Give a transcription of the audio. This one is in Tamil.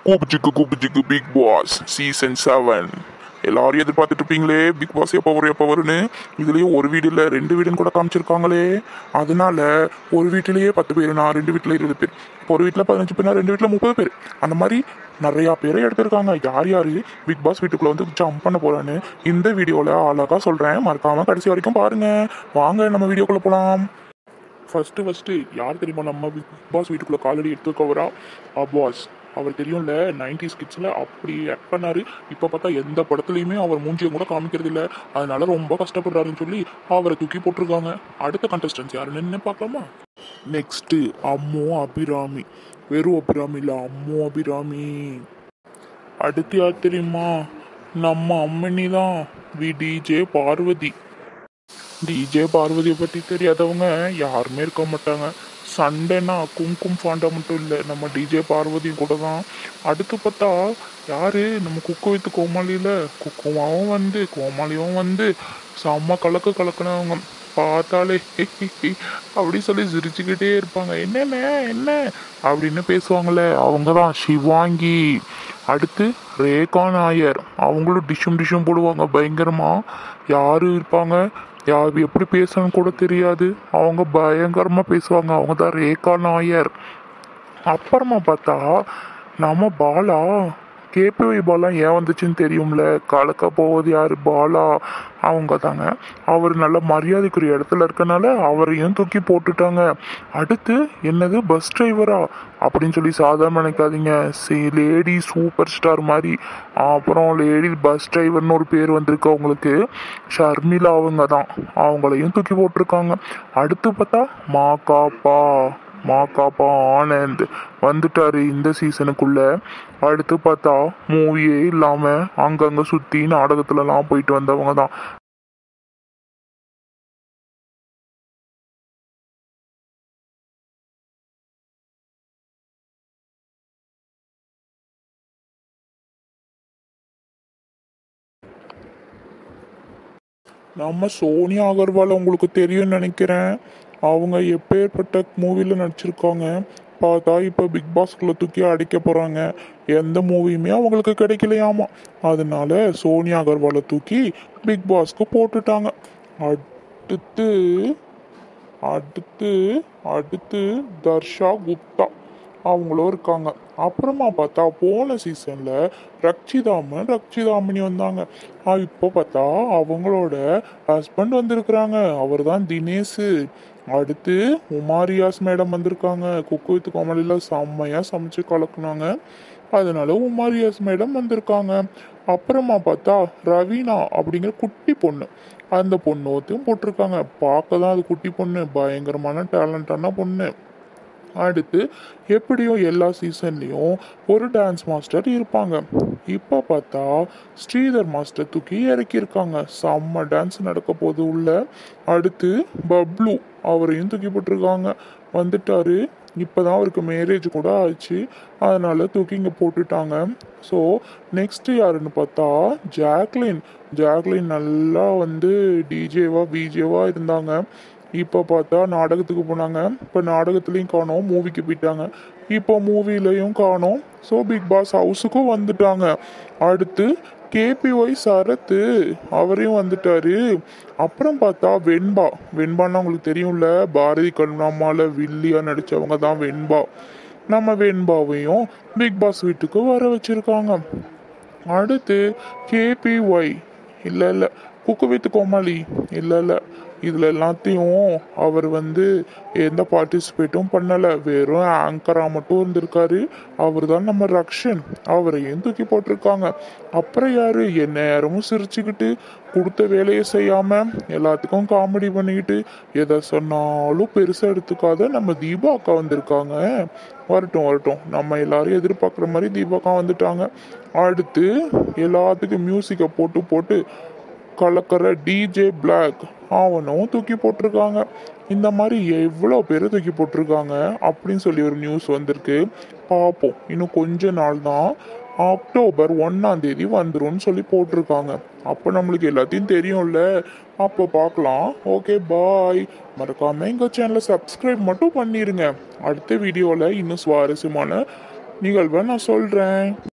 கூப்பிச்சுக்கு கூப்பிச்சுக்கு பிக் பாஸ் சீசன் செவன் எல்லாரும் எதிர்பார்த்துட்டு இருப்பீங்களே பிக் பாஸ் எப்போ வரும் எப்போ வரும்னு இதுலயும் ஒரு வீடு இல்லை ரெண்டு வீடுன்னு கூட காமிச்சிருக்காங்களே அதனால ஒரு வீட்டிலேயே பத்து பேர் நான் ரெண்டு வீட்டில் இருபது பேர் இப்போ ஒரு வீட்டில் பதினஞ்சு பேர் ரெண்டு வீட்டில் முப்பது பேர் அந்த மாதிரி நிறையா பேரை எடுத்திருக்காங்க யார் யார் பிக் பாஸ் வீட்டுக்குள்ள வந்து ஜம்ப் பண்ண போறான்னு இந்த வீடியோவில் அழகா சொல்கிறேன் மறக்காம கடைசி வரைக்கும் பாருங்க வாங்க நம்ம வீடியோக்குள்ள போகலாம் ஃபர்ஸ்ட் ஃபர்ஸ்ட் யார் தெரியுமா நம்ம பிக் பாஸ் வீட்டுக்குள்ள காலடி எடுத்துக்கவரா அப்பாஸ் அவர் தெரியும்ல நைன்டி கிட்ஸில் அப்படி ஆக்ட் பண்ணாரு இப்போ பார்த்தா எந்த படத்துலையுமே அவர் மூஞ்சியை கூட காமிக்கிறது இல்லை அதனால ரொம்ப கஷ்டப்படுறாருன்னு சொல்லி அவரை தூக்கி போட்டிருக்காங்க அடுத்த கண்டஸ்டன்ஸ் யாருன்னு பார்க்கலாமா நெக்ஸ்ட் அம்மு அபிராமி வெறும் அபிராமி இல்லை அம்மு அபிராமி அடுத்து யார் தெரியுமா நம்ம அம்மனி தான் வி டிஜே பார்வதி டிஜே பார்வதியை பற்றி தெரியாதவங்க யாருமே இருக்க மாட்டாங்க சண்டைனா கும்கும் ஃபாண்டா மட்டும் இல்லை நம்ம டிஜே பார்வதியும் கூட தான் அடுத்து பார்த்தா யாரு நம்ம குக்கு வித்து கோமாளியில் குக்குமாவும் வந்து கோமாளியும் வந்து செம்ம கலக்கு கலக்குனவங்க பார்த்தாலே அப்படி சொல்லி சிரிச்சுக்கிட்டே இருப்பாங்க என்னென்ன என்ன அப்படின்னு பேசுவாங்களே அவங்க தான் சிவாங்கி அடுத்து ரேகா நாயர் அவங்களும் டிஷ்ஷும் டிஷ்ஷும் போடுவாங்க பயங்கரமா யாரு இருப்பாங்க யார் எப்படி பேசணும்னு கூட தெரியாது அவங்க பயங்கரமா பேசுவாங்க அவங்க தான் ரேகா நாயர் அப்புறமா பார்த்தா நம்ம பாலா கேபிஒய் பாலா ஏன் வந்துச்சுன்னு தெரியும்ல கலக்க போவது யாரு பாலா அவங்க தாங்க அவர் நல்ல மரியாதைக்குரிய இடத்துல இருக்கனால அவரையும் தூக்கி போட்டுட்டாங்க அடுத்து என்னது பஸ் டிரைவரா அப்படின்னு சொல்லி சாதாரண நினைக்காதீங்க சி லேடி சூப்பர் ஸ்டார் மாதிரி அப்புறம் லேடி பஸ் டிரைவர்னு ஒரு பேர் வந்திருக்கு அவங்களுக்கு ஷர்மிளா அவங்க தான் அவங்களையும் தூக்கி போட்டிருக்காங்க அடுத்து பார்த்தா மா காப்பா மாக்காப்பா ஆனந்த் வந்துட்டாரு இந்த சீசனுக்குள்ள அடுத்து பார்த்தா மூவியே இல்லாம அங்கங்க சுத்தி நாடகத்துலலாம் போயிட்டு வந்தவங்க தான் நம்ம சோனியா அகர்வால் உங்களுக்கு தெரியும்னு நினைக்கிறேன் அவங்க எப்பேற்பட்ட மூவியில் நடிச்சிருக்காங்க பார்த்தா இப்போ பிக் பாஸ்குள்ளே தூக்கி அடிக்க போகிறாங்க எந்த மூவியுமே அவங்களுக்கு கிடைக்கலையாமா அதனால சோனியா அகர்வாலை தூக்கி பிக் பாஸ்க்கு போட்டுட்டாங்க அடுத்து அடுத்து அடுத்து தர்ஷா குப்தா அவங்களும் இருக்காங்க அப்புறமா பார்த்தா போன சீசன்ல ரக்ஷிதாமன் ரக்ஷிதாமினி வந்தாங்க ஆ, இப்போ பார்த்தா அவங்களோட ஹஸ்பண்ட் வந்திருக்கிறாங்க அவர் தான் தினேஷ் அடுத்து உமாரியாஸ் மேடம் வந்திருக்காங்க குக்கு வித் கோமலியில் செம்மையா சமைச்சு கலக்குனாங்க அதனால உமாரியாஸ் மேடம் வந்திருக்காங்க அப்புறமா பார்த்தா ரவீனா அப்படிங்கிற குட்டி பொண்ணு அந்த பொண்ணு ஒருத்தையும் போட்டிருக்காங்க பார்க்க தான் அது குட்டி பொண்ணு பயங்கரமான டேலண்டான பொண்ணு அடுத்து எப்படியும் எல்லா சீசன்லேயும் ஒரு டான்ஸ் மாஸ்டர் இருப்பாங்க இப்போ பார்த்தா ஸ்ரீதர் மாஸ்டர் தூக்கி இறக்கியிருக்காங்க செம்ம டான்ஸ் நடக்க போகுது உள்ள அடுத்து பப்ளு அவரையும் தூக்கி போட்டிருக்காங்க வந்துட்டாரு இப்போதான் அவருக்கு மேரேஜ் கூட ஆச்சு அதனால தூக்கி இங்கே போட்டுட்டாங்க ஸோ நெக்ஸ்ட் யாருன்னு பார்த்தா ஜாக்லின் ஜாக்லின் நல்லா வந்து டிஜேவா பிஜேவா இருந்தாங்க இப்போ பார்த்தா நாடகத்துக்கு போனாங்க இப்போ நாடகத்துலேயும் காணோம் மூவிக்கு போயிட்டாங்க இப்போ மூவிலையும் காணோம் ஸோ பிக் பாஸ் ஹவுஸுக்கும் வந்துட்டாங்க அடுத்து கேபிஒய் சரத்து அவரையும் வந்துட்டாரு அப்புறம் பார்த்தா வெண்பா வெண்பான்னா உங்களுக்கு தெரியும்ல பாரதி கண்ணம்மால வில்லியா நடிச்சவங்க தான் வெண்பா நம்ம வெண்பாவையும் பிக் பாஸ் வீட்டுக்கு வர வச்சிருக்காங்க அடுத்து கேபிஒய் இல்லை இல்லை குக்கு வித் கோமாளி இல்லை இல்லை இதில் எல்லாத்தையும் அவர் வந்து எந்த பார்ட்டிசிபேட்டும் பண்ணலை வெறும் ஆங்கராக மட்டும் இருந்திருக்காரு அவர் தான் நம்ம ரக்ஷன் அவரையும் தூக்கி போட்டிருக்காங்க அப்புறம் யாரு என் நேரமும் சிரிச்சுக்கிட்டு கொடுத்த வேலையை செய்யாம எல்லாத்துக்கும் காமெடி பண்ணிக்கிட்டு எதை சொன்னாலும் பெருசா எடுத்துக்காத நம்ம தீபா அக்கா வந்திருக்காங்க வரட்டும் வரட்டும் நம்ம எல்லாரும் எதிர்பார்க்குற மாதிரி தீபா அக்கா வந்துட்டாங்க அடுத்து எல்லாத்துக்கும் மியூசிக்கை போட்டு போட்டு கலக்கிற டிஜே பிளாக் அவனும் தூக்கி போட்டிருக்காங்க இந்த மாதிரி எவ்வளோ பேர் தூக்கி போட்டிருக்காங்க அப்படின்னு சொல்லி ஒரு நியூஸ் வந்திருக்கு பார்ப்போம் இன்னும் கொஞ்ச நாள் தான் அக்டோபர் ஒன்னாம் தேதி வந்துரும்னு சொல்லி போட்டிருக்காங்க அப்போ நம்மளுக்கு எல்லாத்தையும் தெரியும்ல அப்போ பார்க்கலாம் ஓகே பாய் மறக்காம எங்கள் சேனலை சப்ஸ்கிரைப் மட்டும் பண்ணிருங்க அடுத்த வீடியோவில் இன்னும் சுவாரஸ்யமான நிகழ்வை நான் சொல்கிறேன்